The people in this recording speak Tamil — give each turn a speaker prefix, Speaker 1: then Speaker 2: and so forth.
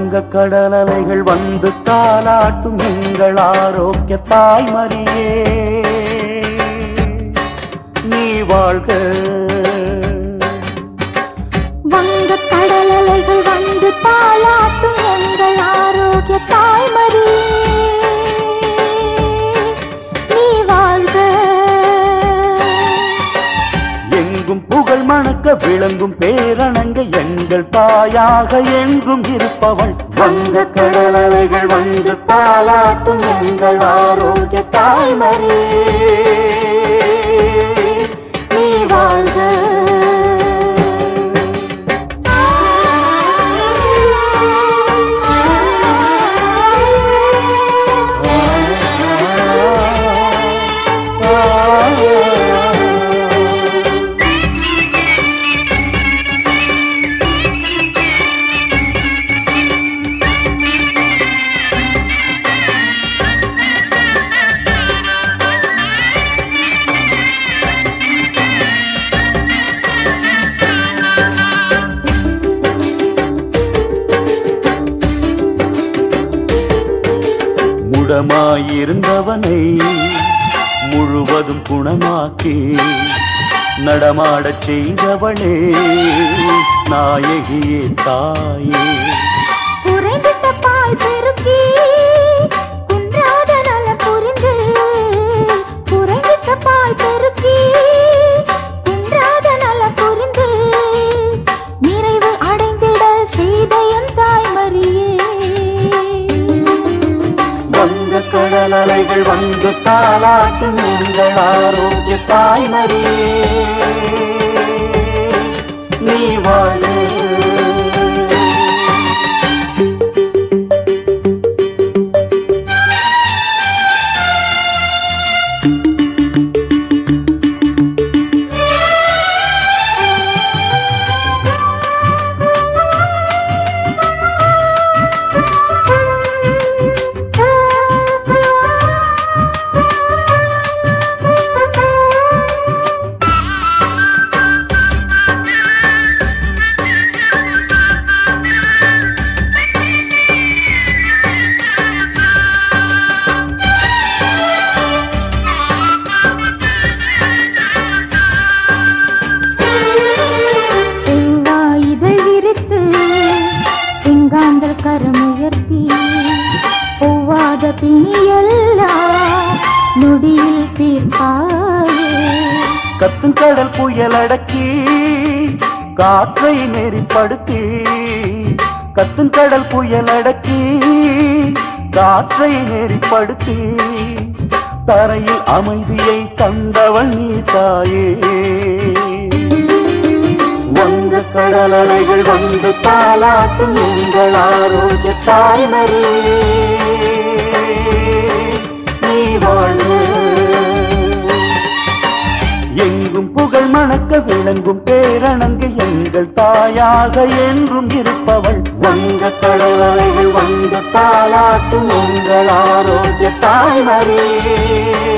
Speaker 1: வங்க கடல் அலைகள் வந்து தாலாட்டும் எங்கள் ஆரோக்கிய தாய்மரியே நீ வாழ்க
Speaker 2: வங்க கடல் அலைகள் வந்து தாளாட்டும் எங்கள் ஆரோக்கிய தாய்மரி நீ வாழ்க
Speaker 1: எங்கும் புகழ் மணக்க விளங்கும் பேரணங்க எங்கள் தாயாக என்றும் இருப்பவள் வங்க கடல் அலைகள் வந்து தாலாட்டும் எங்கள் ஆரோக்கிய தாய்மரி
Speaker 2: நீ வாழ்க
Speaker 1: முடமாயிருந்தவனை முழுவதும் குணமாக்கி நடமாடச் செய்தவளே நாயகியே தாயே
Speaker 2: குறைந்திட்ட பால் பெருக்கி குன்றாத நலம் புரிந்து குறைந்திட்ட பால் பெருக்கி குன்றாத நலம் புரிந்து நிறைவு அடைந்திட செய்த என் தாய்மரியே
Speaker 1: வங்க கடல் அலைகள் வந்து தாளாட்டும் எங்கள் ஆரோக்கிய தாய்மரியே நீ வாழ
Speaker 2: செவ்வாயிதழ் விரித்து செங்காந்தல் கரமுயர்த்தி ஒவ்வாத பிணியெல்லாம் நொடியில் தீர்ப்பாயே
Speaker 1: கத்தும் கடல் புயல் அடக்கி காற்றை நெறிப்படுத்தி கத்தும் கடல் புயல் அடக்கி காற்றை நெறிப்படுத்தி தரையில் அமைதியை தந்தவள் நீ தாயே வங்க கடல் அலைகள் வந்து தாளாட்டும் எங்கள் ஆரோக்கிய தாய்மரே நீ வாழ்க எங்கும் புகழ் மணக்க விளங்கும் பேரணங்கு எங்கள் தாயாக என்றும் இருப்பவள் வங்க கடலைகள் வந்து தாளாட்டும் எங்கள் ஆரோக்கிய தாய்மரே